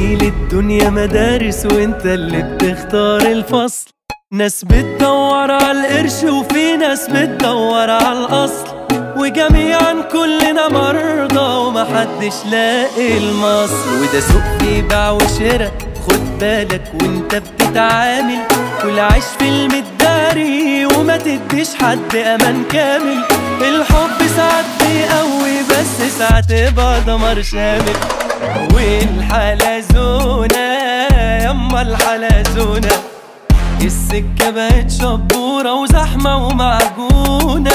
جميل الدنيا مدارس وانت اللي بتختار الفصل ناس بتدور على القرش وفي ناس بتدور على الأصل وجميعا كلنا مرضى ومحدش لاقي المصل وده سوق في بيع وشراء خد بالك وانت بتتعامل والعيش في المداري وما تديش حد امان كامل الحب ساعات بيقوي بس ساعات يبقى دمار شامل والحلزونة يما الحلزونة السكة بقت شبورة وزحمة ومعجونة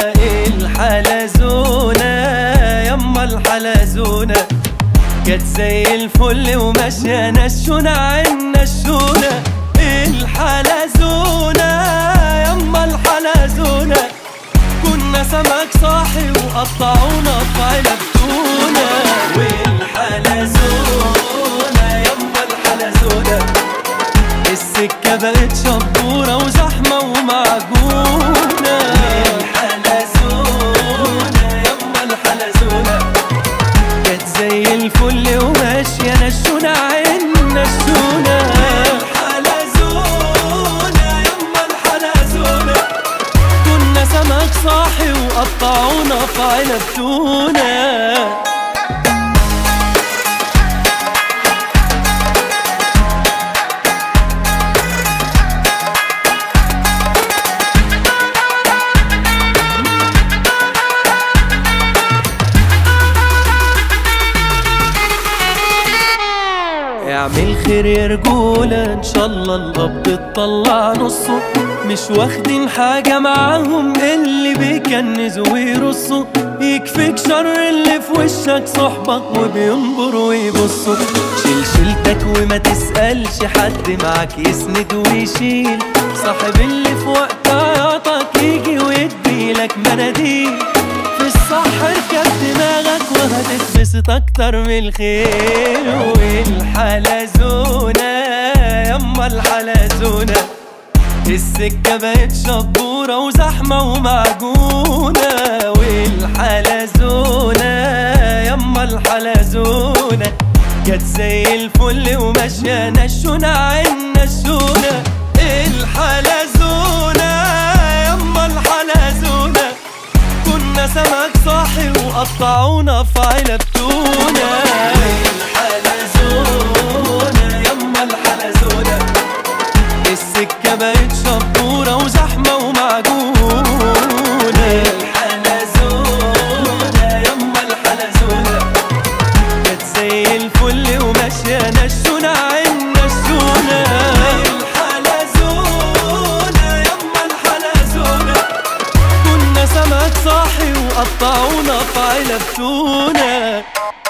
الحلزونة يما الحلزونة كانت زي الفل وماشية نشونة عنا الشونة الحلزونة يما الحلزونة كنا سمك صاحي وقطعونا في علب تونة والحلزونة يما الحلزونة السكة بقت شبورة وزحمة ومعجونة الحلزونة يما الحلزونة كانت زي الفل وماشية نشونة عنا الشونة الحلزونة يما الحلزونة كنا سمك صاحي وقطعونا في علب تونة اعمل خير يا رجولة ان شاء الله القبض تطلع نصه مش واخدين حاجة معاهم اللي بيكنزوا ويرصوا يكفيك شر اللي في وشك صحبك وبينبروا ويبصوا شيل شيلتك وما تسألش حد معاك يسند ويشيل صاحب اللي في وقت عياطك يجي ويديلك مناديل في الصح اركب دماغك وهتتبسط اكتر من الخير والحلزونة يما الحلزونة السكة بقت شبورة وزحمة ومعجونة والحلزونة يما الحلزونة كانت زي الفل وماشية نشونة عنا الشونة الحلزونة يما الحلزونة كنا سمك صاحي وقطعونا في علب تونة الحلزونة يما الحلزونة السكة بقت شبورة وزحمة ومعجونة الحلزونة يما الحلزونة كانت زي الفل وماشية نشونة عنا الشونة الحلزونة يما الحلزونة كنا سمك صاحي وقطعونا في علب تونة